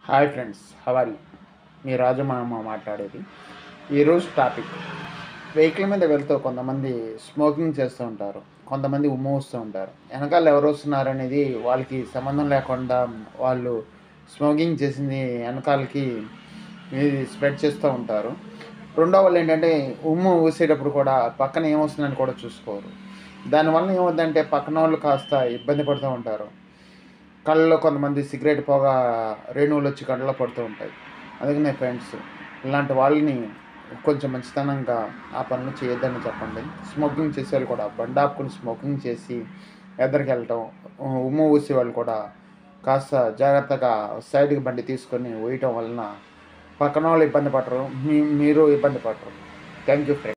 hi friends హవారి మీ రాజమామ మాట్లాడేది ఈరోజు topic vehicle మీద వెళ్తూ కొంతమంది స్మోకింగ్ చేస్తూ ఉంటారు కొంతమంది ఉమ్ము వస్తూ ఉంటారు వెనకాల ఎవరు వస్తున్నారు అనేది వాళ్ళకి సంబంధం లేకుండా వాళ్ళు స్మోకింగ్ చేసింది వెనకాలకి ఇది స్ప్రెడ్ చేస్తూ ఉంటారు రెండో వాళ్ళు ఏంటంటే ఉమ్ము ఊసేటప్పుడు కూడా పక్కన ఏమొస్తుందని కూడా చూసుకోరు దానివల్ల ఏమవుతుందంటే పక్కన వాళ్ళు కాస్త ఇబ్బంది పడుతూ ఉంటారు కళ్ళలో కొంతమంది సిగరెట్ పొగ రేణువులు వచ్చి కళ్ళలో పడుతూ ఉంటాయి అందుకనే ఫ్రెండ్స్ ఇలాంటి వాళ్ళని కొంచెం మంచితనంగా ఆ పనులు చేయొద్దని చెప్పండి స్మోకింగ్ చేసే వాళ్ళు కూడా బండి ఆపుకుని స్మోకింగ్ చేసి ఎద్దరికి వెళ్ళటం ఉమ్ము ఊసే వాళ్ళు కూడా కాస్త జాగ్రత్తగా సైడ్కి బండి తీసుకొని వేయటం వలన పక్కన వాళ్ళు ఇబ్బంది పడరు మీ మీరు ఇబ్బంది పడరు థ్యాంక్ యూ ఫ్రెండ్స్